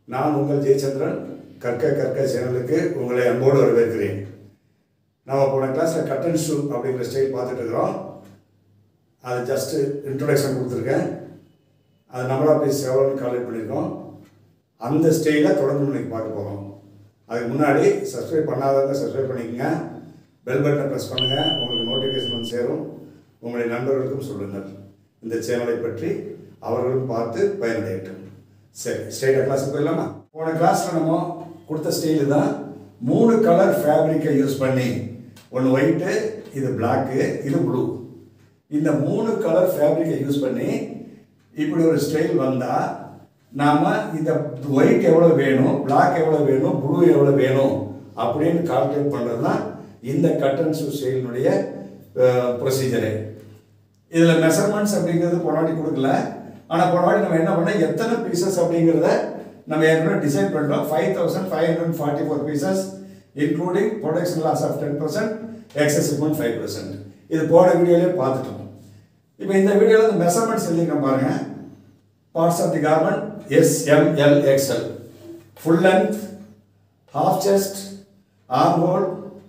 நான் உங்கள் ஜெயச்சந்திரன் கற்க கற்க சேனலுக்கு உங்களை அன்போடு வரவேற்கிறேன் நம்ம போன கிளாஸில் கட் அண்ட் ஷூ அப்படிங்கிற ஸ்டைல் பார்த்துட்டு இருக்கிறோம் அது ஜஸ்ட்டு இன்ட்ரொடக்ஷன் கொடுத்துருக்கேன் அது நம்மளா பேசி எவ்வளோன்னு கால்குலேட் பண்ணியிருக்கோம் அந்த ஸ்டைலை தொடர்ந்து இன்னைக்கு பார்க்க போகிறோம் அதுக்கு முன்னாடி சப்ஸ்கிரைப் பண்ணாதவங்க சப்ஸ்கிரைப் பண்ணிக்கங்க பெல் பட்டனை ப்ரெஸ் பண்ணுங்கள் உங்களுக்கு நோட்டிஃபிகேஷன் வந்து சேரும் உங்களுடைய நண்பர்களுக்கும் சொல்லுங்கள் இந்த சேனலை பற்றி அவர்களும் பார்த்து பயனடையட்டும் சரி ஸ்ட்ரைட்டாக கிளாஸுக்கு போயிடலாமா போன கிளாஸில் நம்ம கொடுத்த ஸ்டைலு தான் மூணு கலர் ஃபேப்ரிக்கை யூஸ் பண்ணி ஒன்று ஒயிட்டு இது பிளாக்கு இது ப்ளூ இந்த மூணு கலர் ஃபேப்ரிக்கை யூஸ் பண்ணி இப்படி ஒரு ஸ்டைல் வந்தால் நாம் இந்த ஒயிட் எவ்வளோ வேணும் பிளாக் எவ்வளோ வேணும் ப்ளூ எவ்வளோ வேணும் அப்படின்னு கால்குலேட் பண்ணுறது தான் இந்த கட் அண்ட் ஷூ ஸ்டைலினுடைய ப்ரொசீஜரு இதில் மெஷர்மெண்ட்ஸ் அப்படிங்கிறது போன வாட்டி கொடுக்கல ஆனால் போன வாட்டி நம்ம என்ன பண்ணோம் எத்தனை பீசஸ் அப்படிங்கிறத நம்ம ஏற்கனவே டிசைட் பண்ணுறோம் five thousand five hundred forty four pieces including production loss of ten percent excess shipment five percent இது போன வீடியோலேயே பார்த்துட்டோம் இப்போ இந்த வீடியோவில் இந்த மெஷர்மெண்ட்ஸ் எழுதிக்கிறோம் பாருங்க parts of the garment S M L XL full length half chest arm hole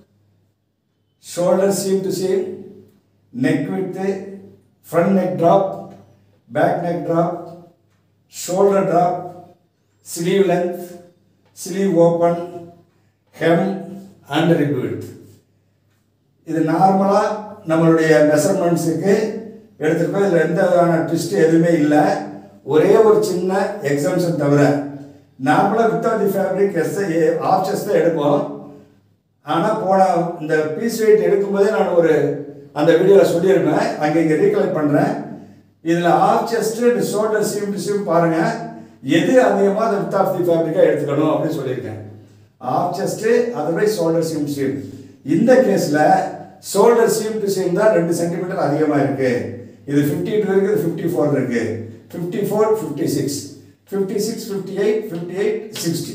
shoulder seam to seam, neck width, front neck drop, back neck drop, shoulder drop, sleeve length, sleeve open, hem and rib width. இது நார்மலாக நம்மளுடைய மெஷர்மெண்ட்ஸுக்கு எடுத்துருக்கோம் இதில் எந்த விதமான twist எதுவுமே இல்லை ஒரே ஒரு சின்ன எக்ஸாம்ஷன் தவிர நார்மலாக without the fabric is half chest தான் எடுப்போம் ஆனால் போன இந்த பீஸ் வெயிட் எடுக்கும்போதே நான் ஒரு அந்த வீடியோவில் சொல்லியிருப்பேன் அங்கே இங்கே ரீகலெக்ட் பண்ணுறேன் இதில் half chest shoulder seam to seam பாருங்கள் எது அதிகமாக அந்த வித் ஆஃப் தி ஃபேப்ரிக்காக எடுத்துக்கணும் அப்படின்னு சொல்லியிருக்கேன் half chest otherwise shoulder seam to seam இந்த கேஸில் ஷோல்டர் சீம் டு சீம் தான் ரெண்டு சென்டிமீட்டர் அதிகமாக இருக்குது இது ஃபிஃப்டி டூ இருக்குது ஃபிஃப்டி ஃபோர் இருக்குது fifty four fifty six fifty six fifty eight fifty eight sixty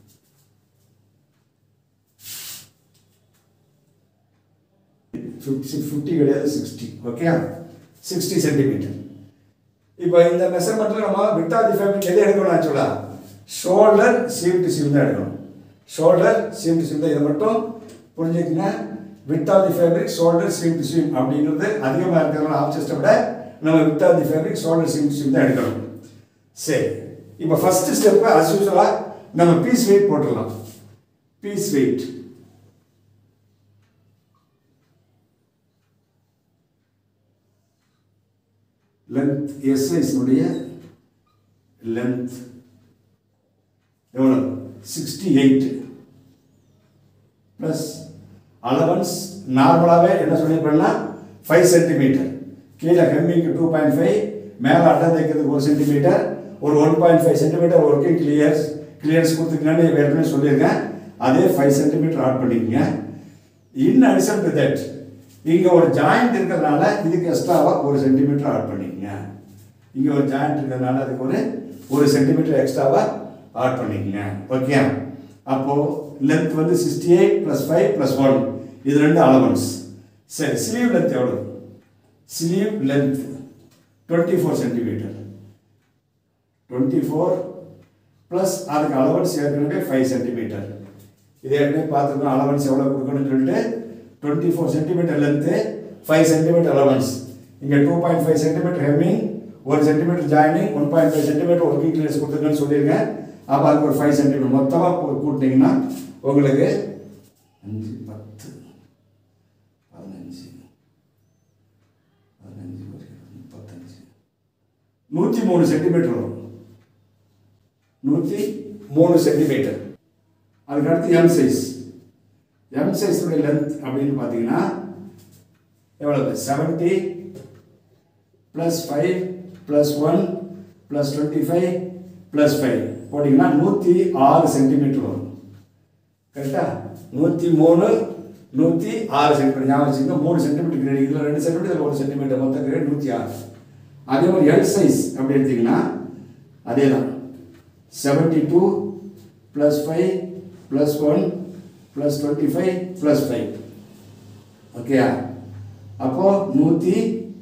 fifty fifty கிடையாது சிக்ஸ்டி ஓகே சிக்ஸ்டி சென்டிமீட்டர் இப்போ இந்த மெஷர்மெண்ட்டில் நம்ம வித் ஆஃப் தி ஃபேப்ரிக் எது எடுக்கணும் ஆக்சுவலாக ஷோல்டர் சீம் டு சீம் தான் எடுக்கணும் ஷோல்டர் சீம் டு சீம் தான் இதை மட்டும் புரிஞ்சுக்கங்க width of the fabric shoulder seam to seam அப்படிங்கிறது அதிகமாக இருக்கிறதுனால ஆஃப் செஸ்ட்டை விட நம்ம width of the fabric shoulder seam to seam தான் எடுக்கணும் சரி இப்போ ஃபஸ்ட்டு ஸ்டெப்பு அஸ் யூஸ்வலாக நம்ம பீஸ் வெயிட் போட்டுடலாம் பீஸ் வெயிட் லென்த் எஸ் சைஸினுடைய லென்த் எவ்வளோ சிக்ஸ்டி எயிட் ப்ளஸ் அலவன்ஸ் நார்மலாகவே என்ன சொல்லியிருப்பேன்னா ஃபைவ் சென்டிமீட்டர் கீழே ஹெம்மிங்க்கு டூ பாயிண்ட் ஃபைவ் மேலே அட்டை தைக்கிறதுக்கு ஒரு சென்டிமீட்டர் ஒரு one point five centimeter working clearance clearance கொடுத்துக்கங்கன்னு ஏற்கனவே சொல்லியிருக்கேன் அதே ஃபைவ் சென்டிமீட்டர் ஆட் பண்ணிக்கங்க இன் அடிஷன் டு தட் இங்கே ஒரு ஜாயிண்ட் இருக்கிறதுனால இதுக்கு எக்ஸ்ட்ராவாக ஒரு சென்டிமீட்டர் ஆட் பண்ணிக்கங்க இங்கே ஒரு ஜாயிண்ட் இருக்கிறதுனால அதுக்கு ஒரு ஒரு சென்டிமீட்டர் எக்ஸ்ட்ராவாக ஆட் பண்ணிக்கங்க ஓகே அப்போது லென்த் வந்து sixty eight plus five plus one இது ரெண்டு அலவன்ஸ் சரி ஸ்லீவ் லென்த் எவ்வளோ sleeve length twenty four centimeter twenty four plus அதுக்கு அலவன்ஸ் ஏற்கனவே ஃபைவ் சென்டிமீட்டர் இது ஏற்கனவே பார்த்துருக்கோம் அலவன்ஸ் எவ்வளோ கொடுக்கணும்னு சொல்லிட்டு twenty four centimeter length five centimeter allowance இங்கே two point five centimeter hemming ஒரு centimeter joining one point five centimeter working clearance கொடுத்துருக்கேன்னு சொல்லியிருக்கேன் அப்போ அதுக்கு ஒரு ஃபைவ் சென்டிமீட்டர் மொத்தமாக கூட்டினீங்கன்னா உங்களுக்கு அஞ்சு பத்து பதினஞ்சு பதினஞ்சு முப்பத்தஞ்சு நூற்றி மூணு சென்டிமீட்டர் வரும் நூற்றி மூணு சென்டிமீட்டர் அதுக்கடுத்து எம் சைஸ் எம் சைஸுடைய லென்த் அப்படின்னு பார்த்தீங்கன்னா எவ்வளவு seventy plus five plus one plus twenty five plus five போட்டிங்கன்னா நூற்றி ஆறு சென்டிமீட்டர் வரும் கரெக்டா நூற்றி மூணு நூற்றி ஆறு சென்டிமீட்டர் ஞாபகம் வச்சுக்கோங்க மூணு சென்டிமீட்டர் கிரேட் இதில் ரெண்டு சென்டிமீட்டர் ஒரு சென்டிமீட்டர் மொத்த கிரேட் நூற்றி ஆறு அதே மாதிரி எல் சைஸ் அப்படி எடுத்திங்கன்னா அதே தான் seventy two plus five plus one plus twenty five plus five ஓகேயா அப்போது நூற்றி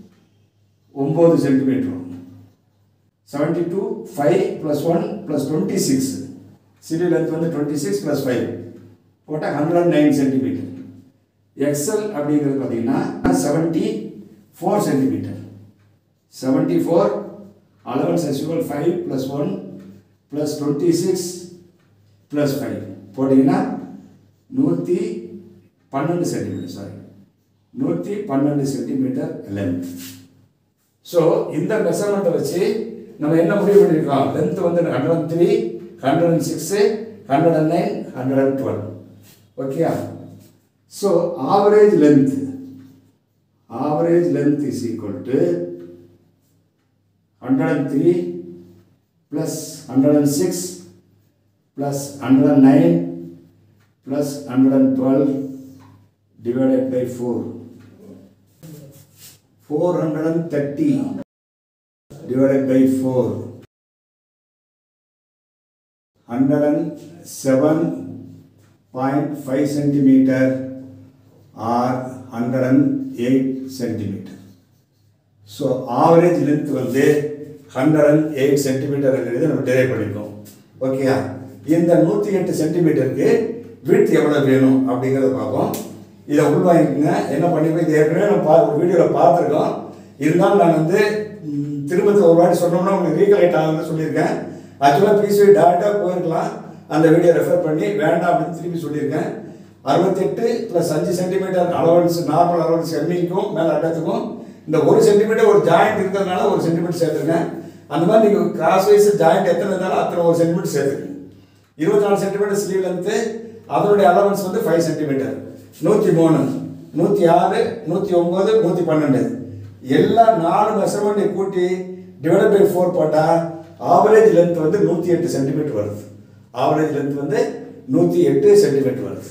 ஒம்பது centimeter seventy two five plus one plus twenty six சிடி லென்த் வந்து டுவெண்ட்டி சிக்ஸ் ப்ளஸ் ஃபைவ் போட்டால் hundred and nine centimeter XL அப்படிங்கிறது பார்த்தீங்கன்னா seventy four centimeter seventy four allowance usual five plus one plus twenty six plus five போட்டிங்கன்னா நூற்றி பன்னெண்டு centimetre sorry நூற்றி பன்னெண்டு சென்டிமீட்டர் லென்த் ஸோ இந்த மெஷர்மெண்ட்டை வச்சு நம்ம என்ன முடிவு பண்ணியிருக்கோம் லென்த் வந்து hundred and three hundred and six hundred and nine hundred and twelve ஓகேயா so average length average length is equal to hundred and three plus hundred and six plus hundred and nine plus hundred and twelve divided by 4. 430 divided by 4. 107.5 centimeter or 108 centimeter. So average length வந்து hundred and eight சென்டிமீட்டர்ங்கிறது நம்ம derive பண்ணியிருக்கோம் ஓகேயா இந்த நூற்றி எட்டு சென்டிமீட்டருக்கு width எவ்வளோ வேணும் அப்படிங்கிறத பார்ப்போம் இதை உள்வாங்கிக்கோங்க என்ன பண்ணிப்போம் இது ஏற்கனவே நம்ம பா வீடியோவில் பார்த்துருக்கோம் இருந்தாலும் நான் வந்து ம், திரும்ப ஒரு வாட்டி சொன்னோம்னா உங்களுக்கு ரீகலெக்ட் ஆகுதுன்னு சொல்லியிருக்கேன் ஆக்சுவலாக பிசிஐ டேரெக்டாக போயிருக்கலாம் அந்த வீடியோ ரெஃபர் பண்ணி வேண்டாம் அப்படின்னு திருப்பி சொல்லியிருக்கேன் அறுபத்தெட்டு ப்ளஸ் அஞ்சு சென்டிமீட்டர் அலவன்ஸ் நார்மல் அலவன்ஸ் எம்மிக்கும் மேலே அட்டத்துக்கும் இந்த ஒரு சென்டிமீட்டர் ஒரு ஜாயிண்ட் இருக்கிறதுனால ஒரு சென்டிமீட்டர் சேர்த்துருக்கேன் அந்த மாதிரி நீங்கள் கிராஸ் வைஸ் ஜாயிண்ட் எத்தனை இருந்தாலும் அத்தனை ஒரு சென்டிமீட்டர் சேர்த்துக்கங்க இருபத்தி நாலு சென்டிமீட்டர் ஸ்லீவ் லென்த்து அதனுடைய அலவன்ஸ் வந்து ஃபைவ் சென்டிமீட்டர் நூற்றி மூணு நூற்றி ஆறு நூற்றி ஒம்பது நூற்றி பன்னெண்டு எல்லா நாலு மெஷர்மெண்ட்டை கூட்டி டிவைட் பை ஃபோர் போட்டால் ஆவரேஜ் லென்த் வந்து நூற்றி எட்டு சென்டிமீட்டர் வருது ஆவரேஜ் லென்த் வந்து நூற்றி எட்டு சென்டிமீட்டர் வருது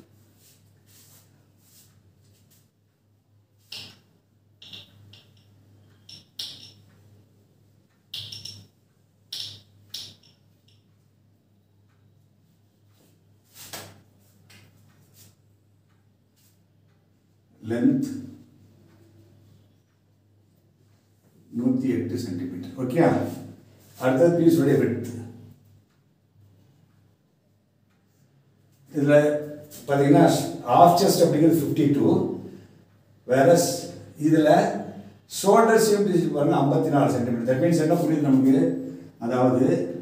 லென்த் நூற்றி எட்டு சென்டிமீட்டர் ஓகே அடுத்தது பீஸுடைய விட்த் இதில் பார்த்தீங்கன்னா ஆஃப் செஸ்ட் அப்படிங்கிறது ஃபிஃப்டி டூ வேறஸ் இதில் ஷோல்டர் சீம் பாருங்க ஐம்பத்தி நாலு சென்டிமீட்டர் தட் மீன்ஸ் என்ன புரியுது நமக்கு அதாவது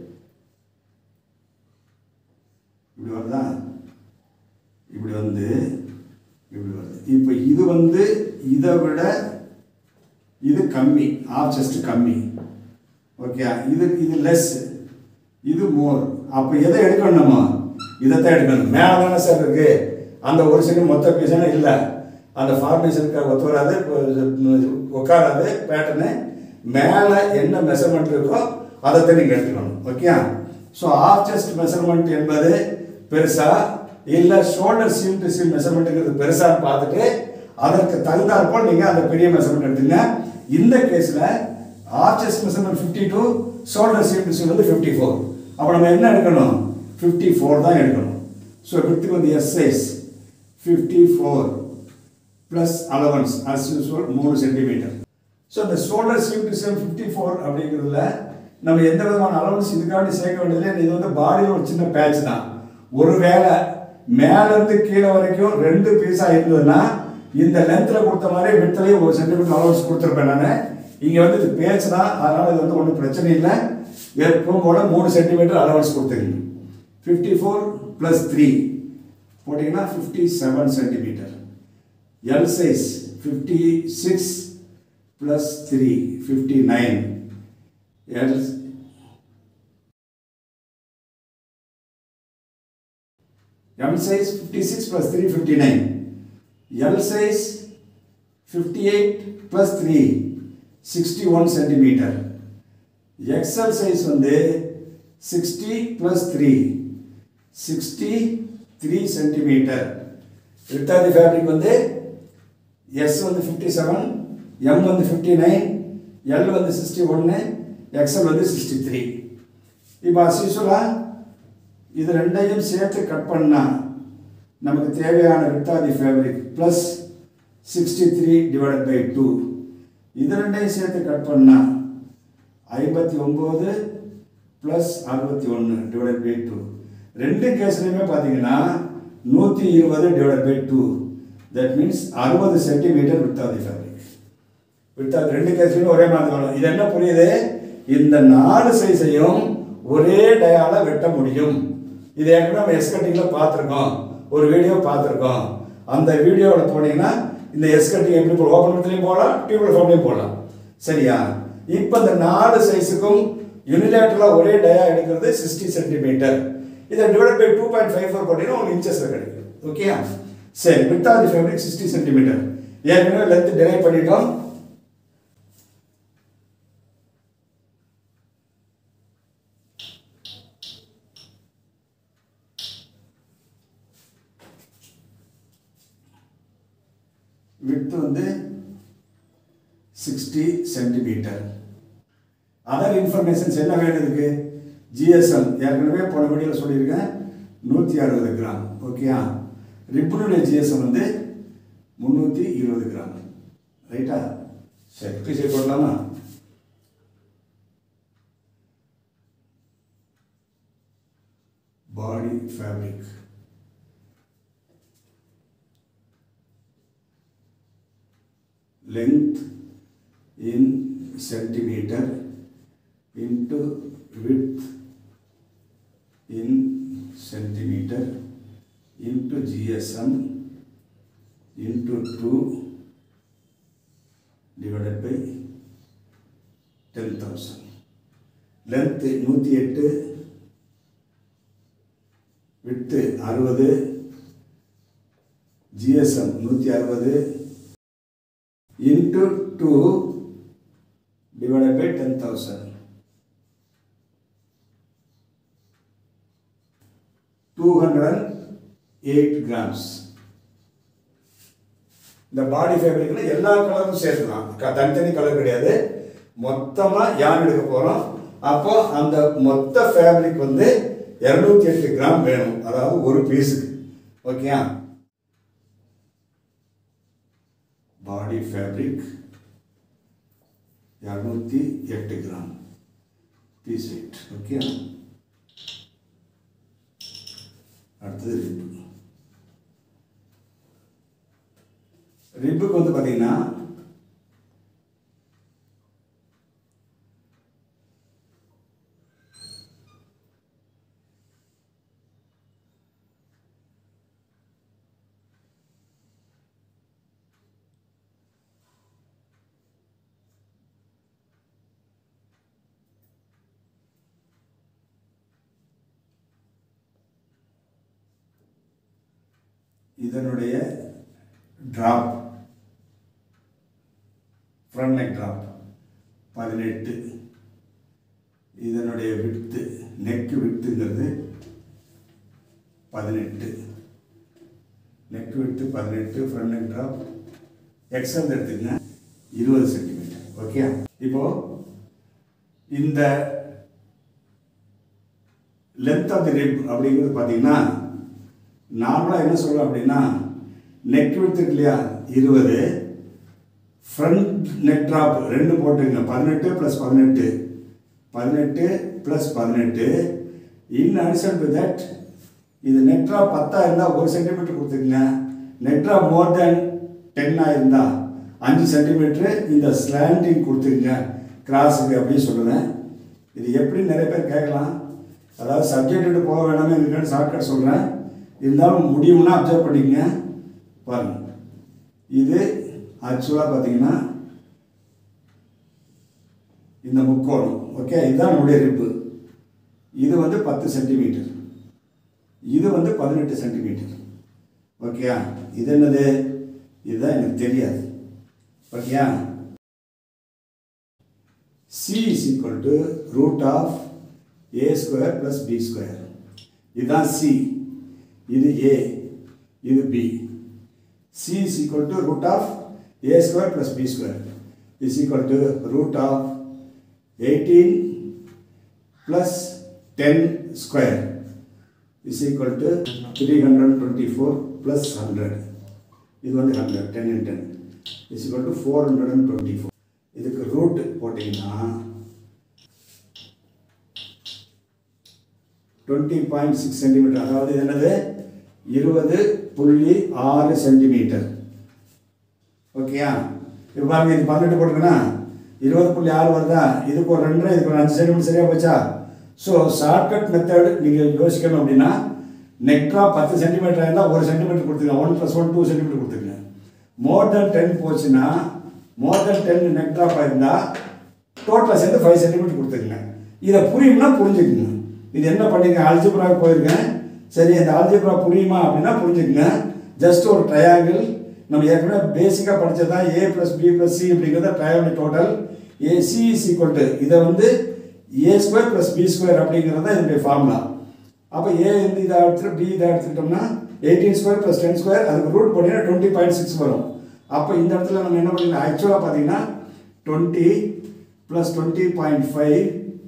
இப்படி வருதா இப்படி வந்து இப்படி வருது இப்போ இது வந்து இதை விட இது கம்மி ஆஃப் செஸ்ட் கம்மி ஓகே இது இது லெஸ் இது மோர் அப்போ எதை எடுக்கணுமா இதைத்தான் எடுக்கணும் மேலே தானே சார் இருக்கு அந்த ஒரு செகண்ட் மொத்த பீஸான இல்லை அந்த ஃபார்மேஷனுக்கு ஒத்து வராது இப்போ உட்காராது பேட்டர்னு மேலே என்ன மெஷர்மெண்ட் இருக்கோ அதை தான் நீங்கள் எடுத்துக்கணும் okay so half chest measurement என்பது பெருசா இல்லை ஷோல்டர் சீம் டு சீம் மெஷர்மெண்ட்டுங்கிறது பெருசான்னு பார்த்துட்டு அதற்கு தகுந்தாற்போல் நீங்கள் அந்த பெரிய மெஷர்மெண்ட் எடுத்துங்க இந்த கேஸில் half chest measurement fifty two shoulder seam to seam வந்து ஃபிஃப்டி ஃபோர் அப்போ நம்ம என்ன எடுக்கணும் ஃபிஃப்டி ஃபோர் தான் எடுக்கணும் ஸோ வித்துக்கு வந்து S size fifty four plus allowance as usual மூணு சென்டிமீட்டர் ஸோ இந்த shoulder seam to seam fifty four அப்படிங்கிறதுல நம்ம எந்த விதமான அலவன்ஸ் இதுக்காண்டி சேர்க்க வேண்டியதில்லை இது வந்து பாடியில் ஒரு சின்ன பேட்ச் தான் ஒருவேளை மேலேருந்து கீழே வரைக்கும் ரெண்டு பீஸாக இருந்ததுன்னா இந்த லென்த்தில் கொடுத்த மாதிரி விட்லையும் ஒரு சென்டிமீட்டர் அலவன்ஸ் கொடுத்துருப்பேன் நான் இங்கே வந்து இது பேச்சு தான் அதனால் இது வந்து ஒன்றும் பிரச்சனை இல்லை எப்பவும் போல் மூணு சென்டிமீட்டர் அலவன்ஸ் கொடுத்துருங்க ஃபிஃப்டி ஃபோர் ப்ளஸ் த்ரீ போட்டிங்கன்னா fifty seven centimeter L size fifty six plus three fifty nine L M size 56 plus 3 59. L size 58 plus 3 61 centimeter. XL size வந்து 60 plus 3 63 centimeter. விட்டாதி ஃபேப்ரிக் வந்து எஸ் வந்து fifty seven M வந்து fifty nine L வந்து sixty ஒன்று XL வந்து sixty three இப்போ அஸ்யூஸ்வலாக இது ரெண்டையும் சேர்த்து கட் பண்ணால் நமக்கு தேவையான விட்டாதி fabric plus sixty three divided by two இது ரெண்டையும் சேர்த்து கட் பண்ணால் ஐம்பத்தி ஒம்பது ப்ளஸ் அறுபத்தி ஒன்று டிவைடட் பை டூ ரெண்டு கேஸ்லையுமே பார்த்தீங்கன்னா நூற்றி இருபது divide by two that means அறுபது சென்டிமீட்டர் வித்தாதி ஃபேப்ரிக் வித்தாதி ரெண்டு கேஸ்லையும் ஒரே மாதிரி வரும் இது என்ன புரியுது இந்த நாலு சைஸையும் ஒரே டயால வெட்ட முடியும் இது ஏற்கனவே நம்ம எஸ்கட்டிங்கில் பார்த்துருக்கோம் ஒரு வீடியோ பார்த்துருக்கோம் அந்த வீடியோவில் போனீங்கன்னா இந்த எஸ்கட்டிங் எப்படி போட ஓப்பன் வித்துலையும் போடலாம் டியூப்ல ஃபார்ம்லையும் போடலாம் சரியா இப்போ இந்த நாலு சைஸுக்கும் யூனிலேட்டரில் ஒரே டயா எடுக்கிறது சிக்ஸ்டி சென்டிமீட்டர் இதை divide by two point five four போட்டீங்கன்னா உங்களுக்கு இன்ச்சஸில் கிடைக்கும் ஓகேயா சரி width of the fabric sixty centimeter ஏற்கனவே லென்த் டிரைவ் பண்ணிட்டோம் வித் வந்து சிக்ஸ்டி சென்டிமீட்டர் அதர் இன்ஃபர்மேஷன்ஸ் என்ன வேணும் இதுக்கு ஜிஎஸ்எம் ஏற்கனவே போன வீடியோவில் சொல்லியிருக்கேன் நூற்றி அறுபது கிராம் ஓகேயா ரிப்பனுடைய ஜிஎஸ்எம் வந்து முந்நூற்றி இருபது கிராம் ரைட்டா சரி பீசை போடலாமா body fabric length in centimeter into width in centimeter into GSM into 2 divided by 10,000. Length நூற்றி எட்டு விட்டு அறுபது ஜிஎஸ்எம் நூற்றி அறுபது into 2 divided by 10,000. 208 grams. இந்த பாடி ஃபேப்ரிக்ல எல்லா கலரும் சேர்க்கலாம் க- தனித்தனி கலர் கிடையாது மொத்தமாக யான் எடுக்க போகிறோம் அப்போ அந்த மொத்த ஃபேப்ரிக் வந்து இரநூத்தி எட்டு கிராம் வேணும் அதாவது ஒரு பீஸுக்கு ஓகேயா பாடி ஃபேப்ரிக் இரநூத்தி எட்டு கிராம் பீஸ் வெயிட் ஓகே அடுத்தது ரிப்பு ரிப்புக்கு வந்து பார்த்தீங்கன்னா இதனுடைய ட்ராப் ஃப்ரண்ட் நெக் ட்ராப் பதினெட்டு இதனுடைய விட்டு நெக் விட்டுங்கிறது பதினெட்டு நெக் விட்டு பதினெட்டு ஃப்ரண்ட் நெக் ட்ராப் எக்ஸல் எடுத்துக்கங்க இருபது சென்டிமீட்டர் ஓகே இப்போ இந்த லென்த் ஆஃப் தி ரிப் அப்படிங்கிறது பார்த்தீங்கன்னா நார்மலாக என்ன சொல்கிறோம் அப்படின்னா நெக் விட்டு இல்லையா இருபது ஃப்ரண்ட் நெக் ட்ராப் ரெண்டு போட்டுங்க பதினெட்டு ப்ளஸ் பதினெட்டு பதினெட்டு ப்ளஸ் பதினெட்டு இன் அடிஷன் டு தட் இது நெக் ட்ராப் பத்தா இருந்தால் ஒரு சென்டிமீட்டர் கொடுத்துக்குங்க நெக் ட்ராப் மோர் தேன் டென்னாக இருந்தால் அஞ்சு சென்டிமீட்ரு இந்த ஸ்லாண்டிங் கொடுத்துக்குங்க கிராஸுக்கு அப்படின்னு சொல்லுவேன் இது எப்படி நிறைய பேர் கேட்கலாம் அதாவது சப்ஜெக்ட் விட்டு போக வேணாமே இருக்குன்னு ஷார்ட்கட் சொல்கிறேன் இருந்தாலும் முடியும்னா அப்சர்வ் பண்ணிக்கங்க பாருங்க இது ஆக்சுவலாக பார்த்தீங்கன்னா இந்த முக்கோணம் ஓகே இதுதான் நம்முடைய ரிப்பு இது வந்து பத்து சென்டிமீட்டர் இது வந்து பதினெட்டு சென்டிமீட்டர் ஓகேயா இது என்னது இதுதான் எனக்கு தெரியாது ஓகேயா C is equal to root of A square plus B square இதுதான் சி இது ஏ இது B C is equal to root of A square plus B square is equal to root of eighteen plus ten square is equal to three hundred twenty four plus hundred இது வந்து hundred ten in ten is equal to four hundred and twenty four இதுக்கு root போட்டிங்கன்னா twenty point six centimetre அதாவது இது என்னது இருபது புள்ளி ஆறு சென்டிமீட்டர் ஓகேயா இப்போ பாருங்க இது பன்னெண்டு போட்டுக்கணும் இருபது புள்ளி ஆறு வருதா இதுக்கு ஒரு ரெண்டு இதுக்கு ஒரு அஞ்சு சென்டிமீட்டர் சரியா போச்சா ஸோ ஷார்ட்கட் மெத்தட் நீங்கள் யோசிக்கணும் அப்படின்னா நெக்ட்ரா பத்து சென்டிமீட்டர் இருந்தால் ஒரு சென்டிமீட்டர் கொடுத்துங்க one plus one two centimeter கொடுத்துங்க மோர் தென் டென் போச்சுன்னா மோர் தென் டென் நெக்ட்ராப் இருந்தால் டோட்டலாக சேர்ந்து ஃபைவ் சென்டிமீட்டர் கொடுத்துருங்க இதை புரியும்னா புரிஞ்சுக்குங்க இது என்ன பண்ணிருங்க அல்ஜிப்ராவுக்கு போயிருக்கேன் சரி இந்த அல்ஜிப்ரா புரியுமா அப்படின்னா புரிஞ்சுக்குங்க ஜஸ்ட் ஒரு ட்ரையாங்கிள் நம்ம ஏற்கனவே பேசிக்காக படித்தது தான் A plus B plus C அப்படிங்கிறத triangle total A C is equal to இதை வந்து A square plus B square அப்படிங்கிறது தான் இதனுடைய ஃபார்முலா அப்போ ஏ வந்து இதை எடுத்துட்டு பி இதை எடுத்துக்கிட்டோம்னா eighteen square plus ten square அதுக்கு ரூட் பண்ணினா டுவெண்ட்டி பாயிண்ட் சிக்ஸ் வரும் அப்போ இந்த இடத்துல நம்ம என்ன பண்ணிக்கலாம் ஆக்சுவலாக பார்த்தீங்கன்னா twenty plus twenty point five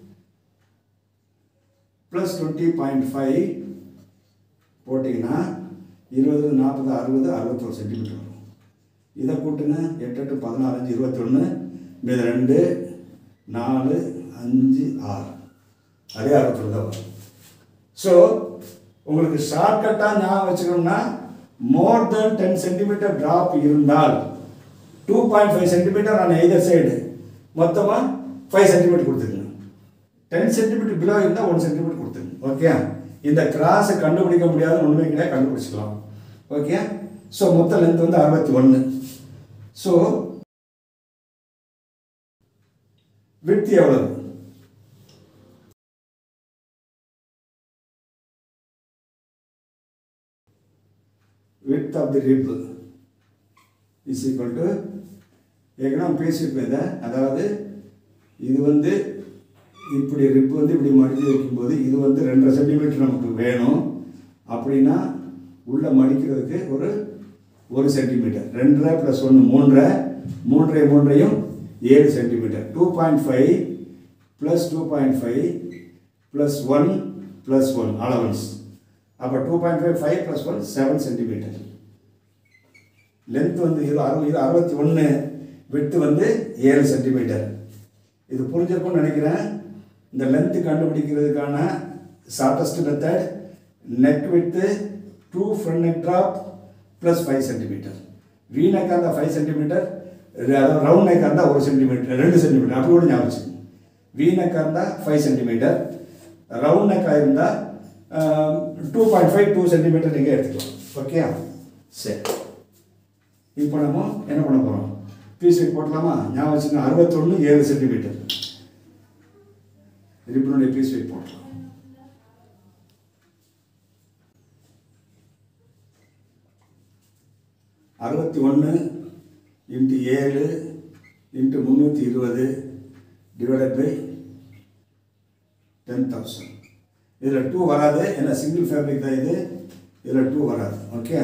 plus twenty point five போட்டிங்கன்னா இருபது நாற்பது அறுபது அறுபத்தோரு சென்டிமீட்டர் வரும் இதை கூட்டுங்க எட்டு எட்டு பதினாலஞ்சு இருபத்தொன்று மீது ரெண்டு நாலு அஞ்சு ஆறு அதே அறுபத்தொன்று தான் வரும் ஸோ உங்களுக்கு ஷார்ட்கட்டாக ஞாபகம் வச்சுக்கணும்னா more than ten centimeter drop இருந்தால் two point five centimeter on either side மொத்தமாக ஃபைவ் சென்டிமீட்டர் கொடுத்துருங்க டென் சென்டிமீட்டர் பிலோ இருந்தால் ஒன் சென்டிமீட்டர் கொடுத்துருங்க ஓகே இந்த கிராஸை கண்டுபிடிக்க முடியாத ஒன்றுமே கிடையாது கண்டுபிடிச்சிக்கலாம் ஓகே ஸோ மொத்த லென்த் வந்து அறுபத்தி ஒன்று ஸோ விட்த் எவ்வளவு width of the rib is equal to ஏற்கனவே பேசியிருப்பேன் இதை அதாவது இது வந்து இப்படி ரிப் வந்து இப்படி மடித்து வைக்கும்போது இது வந்து ரெண்டரை சென்டிமீட்டர் நமக்கு வேணும் அப்படின்னா உள்ளே மடிக்கிறதுக்கு ஒரு ஒரு சென்டிமீட்டர் ரெண்டரை ப்ளஸ் ஒன்று மூன்றரை மூன்றரை மூன்றையும் ஏழு centimeter two point five plus two point five plus one plus one allowance அப்போ two point five five plus one seven centimeter length வந்து இது அறுபது இது அறுபத்தி ஒன்று விட்டு வந்து ஏழு சென்டிமீட்டர் இது புரிஞ்சிருக்கும்னு நினைக்கிறேன் இந்த லென்த்து கண்டுபிடிக்கிறதுக்கான shortest method neck width to front neck drop plus five centimeter V நெக்காக இருந்தால் ஃபைவ் சென்டிமீட்டர் அதாவது ரவுண்ட் நெக்காக இருந்தால் ஒரு சென்டிமீட்டர் ரெண்டு சென்டிமீட்டர் அப்படி கூட ஞாபகம் வச்சுக்கோங்க வி நெக்காக இருந்தால் ஃபைவ் சென்டிமீட்டர் ரவுண்ட் நெக்காக இருந்தால் two point five two centimeter நீங்கள் எடுத்துக்கலாம் ஓகே சரி இப்போ நம்ம என்ன பண்ண போகிறோம் பீஸ் வெயிட் போட்டலாமா ஞாபகம் வச்சுங்க அறுபத்தொன்று ஏழு சென்டிமீட்டர் ரிப்பனுடைய பீஸ் வெயிட் போட்டலாம் அறுபத்தி ஒன்று இன்ட்டு ஏழு இன்ட்டு முந்நூற்றி இருபது டிவைடட் பை டென் தௌசண்ட் இதில் டூ வராது ஏன்னா சிங்கிள் ஃபேப்ரிக் தான் இது இதில் டூ வராது okay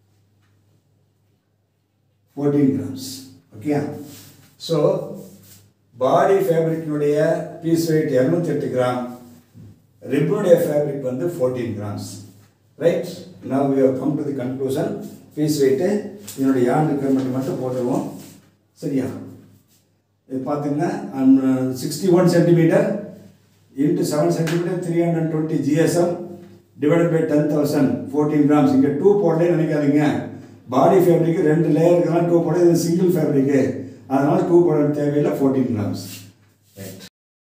fourteen grams okay so body ஃபேப்ரிக்கினுடைய பீஸ் வெயிட் இரநூத்தி எட்டு கிராம் ரிப்பனுடைய ஃபேப்ரிக் வந்து fourteen grams right now we come to the conclusion piece weight இதனுடைய யான் ரிக்வயர்மெண்ட் மட்டும் போட்டுருவோம் சரியா இது பார்த்தீங்கன்னா sixty one centimeter into seven centimeter three hundred twenty GSM divided by ten thousand fourteen grams இங்கே two போடலே நினைக்காதீங்க பாடி ஃபேப்ரிக்கு ரெண்டு லேயருக்கெல்லாம் டூ போட இது சிங்கிள் ஃபேப்ரிக்கு அதனால் டூ போட தேவையில்லை ஃபோர்டீன் கிராம்ஸ் ரைட்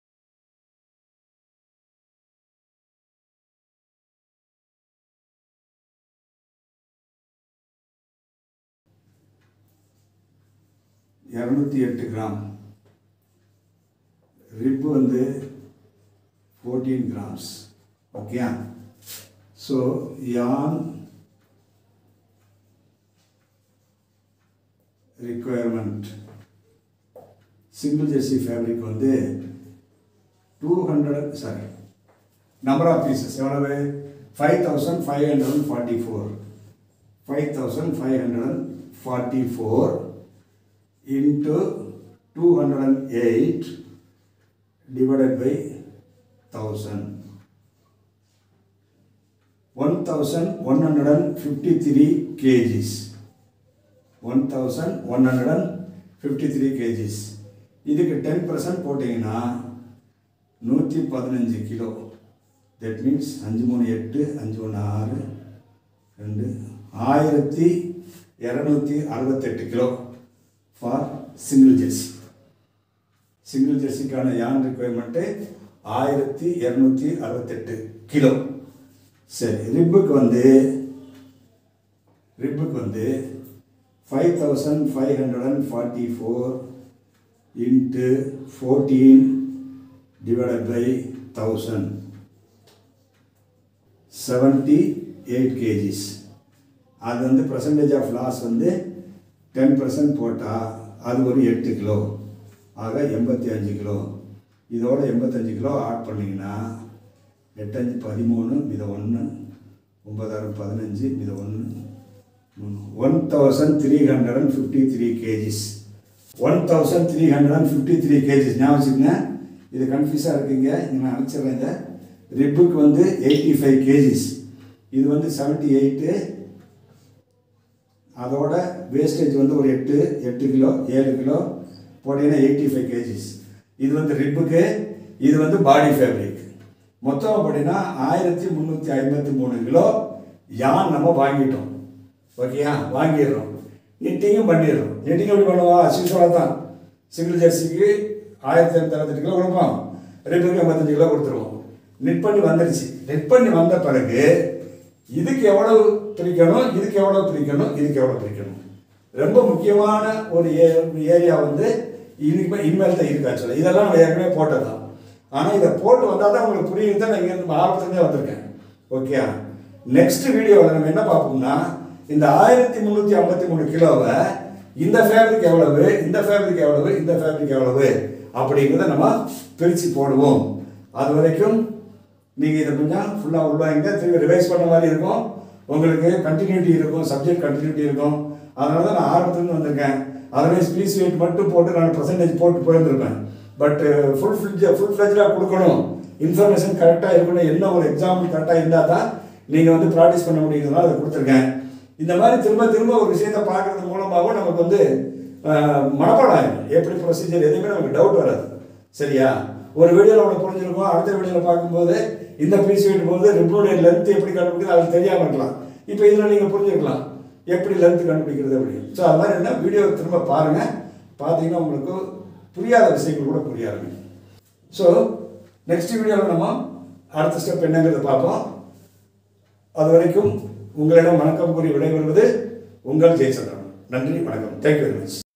இரநூத்தி எட்டு கிராம் ரிப் வந்து fourteen grams okay so yarn requirement single jersey fabric வந்து two hundred sorry number of pieces எவ்வளவு five thousand five hundred and forty four five thousand five hundred and forty four into two hundred and eight divided by 1000 1153 kgs 1153 kgs இதுக்கு ten percent போட்டிங்கன்னா நூற்றி பதினஞ்சு kilo that means அஞ்சு மூணு எட்டு அஞ்சு ஒன்று ஆறு ரெண்டு ஆயிரத்தி இரநூத்தி அறுபத்தெட்டு kilo for single jersey single ஜெர்சிக்கான யான் ரிக்குவயர்மெண்ட்டு ஆயிரத்தி இரநூத்தி அறுபத்தெட்டு கிலோ சரி ரிப்புக்கு வந்து ரிப்புக்கு வந்து five thousand five hundred and forty four into fourteen divided by thousand seventy eight kgs அது வந்து பர்சன்டேஜ் ஆஃப் லாஸ் வந்து டென் பர்சன்ட் போட்டால் அது ஒரு எட்டு கிலோ ஆக எண்பத்தி அஞ்சு கிலோ இதோட எண்பத்தஞ்சு கிலோ ஆட் பண்ணிங்கன்னா எட்டஞ்சு பதிமூணு மித ஒன்று ஒன்பதாயிரம் பதினஞ்சு மித ஒன்று one thousand three hundred and fifty three KGs one thousand three hundred and fifty three KGs ஞாபகம் வச்சுக்கோங்க இது கன்ஃபியூஸாக இருக்குங்க இங்கே நான் அனுப்பிச்சிடுறேன் இந்த ரிப்புக்கு வந்து எயிட்டி ஃபைவ் கேஜிஸ் இது வந்து செவன்ட்டி எயிட்டு அதோட வேஸ்டேஜ் வந்து ஒரு எட்டு எட்டு கிலோ ஏழு கிலோ போட்டீங்கன்னா எயிட்டி ஃபைவ் கேஜிஸ் இது வந்து ரிப்புக்கு இது வந்து பாடி ஃபேப்ரிக் மொத்தம் போட்டிங்கன்னா ஆயிரத்தி முந்நூற்றி ஐம்பத்தி மூணு கிலோ யான் நம்ம வாங்கிட்டோம் ஓகேயா வாங்கிடுறோம் நிட்டிங்கும் பண்ணிடுறோம் நிட்டிங் எப்படி பண்ணுவோம் அசிஷோட தான் சிங்கிள் ஜெர்சிக்கு ஆயிரத்தி இரநூத்தி அறுபத்தெட்டு கிலோ கொடுப்போம் ரிப்புக்கு எண்பத்தஞ்சு கிலோ கொடுத்துருவோம் நிட் பண்ணி வந்துருச்சு நிட் பண்ணி வந்த பிறகு இதுக்கு எவ்வளவு பிரிக்கணும் இதுக்கு எவ்வளவு பிரிக்கணும் இதுக்கு எவ்வளவு பிரிக்கணும் ரொம்ப முக்கியமான ஒரு ஏரியா வந்து இனிமே இனிமேல் தான் இருக்கு ஆக்சுவலாக இதெல்லாம் நம்ம ஏற்கனவே போட்டது தான் ஆனால் இதை போட்டு வந்தால் தான் உங்களுக்கு புரியுது தான் நான் இங்கேருந்து ஆரம்பத்துலேருந்தே வந்திருக்கேன் ஓகே நெக்ஸ்ட் வீடியோவில் நம்ம என்ன பார்ப்போம்னா இந்த ஆயிரத்தி முந்நூற்றி ஐம்பத்தி மூணு கிலோவை இந்த ஃபேப்ரிக் எவ்வளவு இந்த ஃபேப்ரிக் எவ்வளவு இந்த ஃபேப்ரிக் எவ்வளவு அப்படிங்கிறத நம்ம பிரித்து போடுவோம் அது வரைக்கும் நீங்கள் இதை கொஞ்சம் ஃபுல்லாக உள்வாங்க திரும்பி ரிவைஸ் பண்ண மாதிரி இருக்கும் உங்களுக்கு கண்டினியூட்டி இருக்கும் சப்ஜெக்ட் கண்டினியூட்டி இருக்கும் அதனால தான் நான் ஆரம்பத்துலேருந்து வந்திருக்கேன் அதர்வைஸ் பீஸ் வெயிட் மட்டும் போட்டு நான் பர்சன்டேஜ் போட்டு போயிருந்திருப்பேன் பட் ஃபுல் ஃபில்ஜ் ஃபுல் ஃப்ளெஜாக கொடுக்கணும் இன்ஃபர்மேஷன் கரெக்டாக இருக்கணும் என்ன ஒரு எக்ஸாம்பிள் கரெக்டாக இருந்தால் தான் நீங்கள் வந்து ப்ராக்டிஸ் பண்ண முடியுங்கிறதுனால அதை கொடுத்துருக்கேன் இந்த மாதிரி திரும்ப திரும்ப ஒரு விஷயத்தை பார்க்கறது மூலமாகவும் நமக்கு வந்து அஹ், மனப்பாடம் ஆயிடும் எப்படி ப்ரொசீஜர் எதுவுமே நமக்கு டவுட் வராது சரியா ஒரு வீடியோவில் ஒன்று புரிஞ்சிருக்கும் அடுத்த வீடியோவில் பார்க்கும்போது இந்த பீஸ் வெயிட் போது ரிப்போர்டைய லென்த் எப்படி கண்டுபிடிக்கிறது அது தெரியாமல் இருக்கலாம் இப்போ இதில் நீங்கள் புரிஞ்சுக்கலாம் எப்படி லென்த் கண்டுபிடிக்கிறது அப்படின்னு ஸோ அது மாதிரி என்ன வீடியோ திரும்ப பாருங்கள் பார்த்தீங்கன்னா உங்களுக்கு புரியாத விஷயங்கள் கூட புரிய ஆரம்பிக்கும் ஸோ நெக்ஸ்ட் வீடியோவில் நம்ம அடுத்த ஸ்டெப் என்னங்கிறத பார்ப்போம் அது வரைக்கும் உங்களிடம் வணக்கம் கூறி விடைபெறுவது உங்கள் ஜெயச்சந்திரன் நன்றி வணக்கம் தேங்க்யூ வெரி மச்